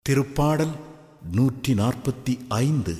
திருப்பாடல் நூற்றி நாற்பத்தி ஐந்து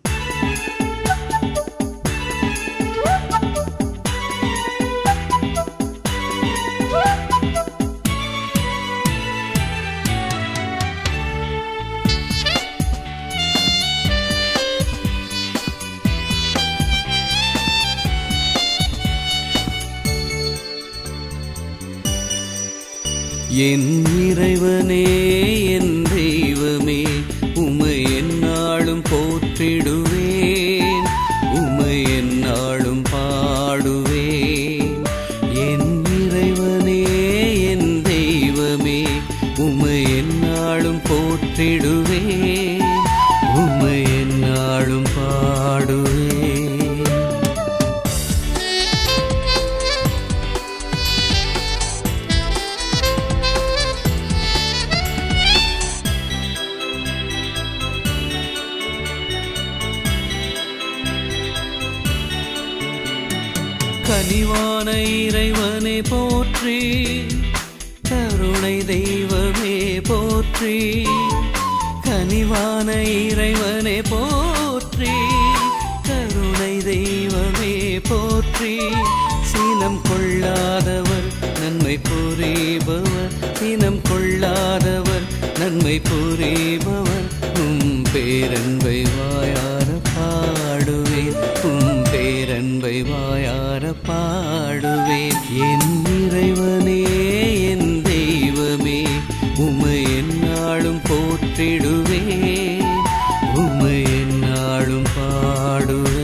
என் இறைவனே என் தெய்வமே உமை எந்நாளும் போற்றிடுவேன் உமை எந்நாளும் பாடுவேன் என் இறைவனே என் தெய்வமே உமை எந்நாளும் போற்றிடுவேன் உமை எந்நாளும் பாடுவேன் கனிவான இறைவனே போற்றி கருணை தெய்வமே போற்றி கனிவான இறைவனே போற்றி கருணை தெய்வமே போற்றி சீனம் கொள்ளாதவர் நன்மை புரிபவர் சீனம் கொள்ளாதவர் நன்மை புரிபவர் உம் பேரன்பை வாயார பாடுவேன் உம் பேரன்பை வாயார பாடுவேன் என் இறைவனே என் தெய்வமே உமை எந்நாளும் போற்றிடுவேன் உமை எந்நாளும் பாடுவேன்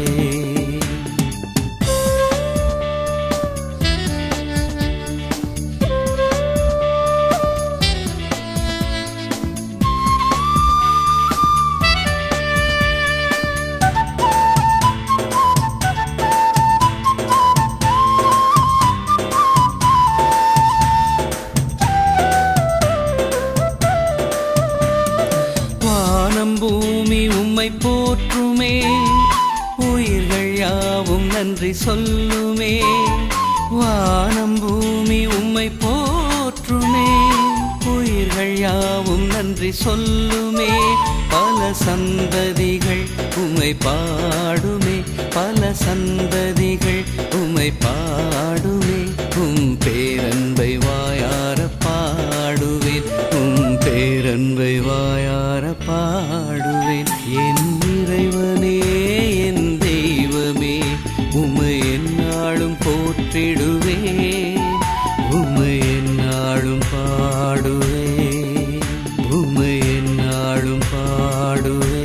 வானம் பூமி உம்மை போற்றுமே உயிர்கள் யாவும் நன்றி சொல்லுமே வானம் பூமி உம்மை போற்றுமே உயிர்கள் யாவும் நன்றி சொல்லுமே பல சந்ததிகள் உம்மை பாடுமே பல சந்ததிகள் உம்மை பாடுமே உம் பேரன்பை வாயார பாடுவேன் உம் பேரன்பை வாயார பாடுவேன் என் இறைவனே என் தெய்வமே உமை எந்நாளும் போற்றிடுவேன் உமை எந்நாளும் பாடுவேன் உமை எந்நாளும் பாடுவேன்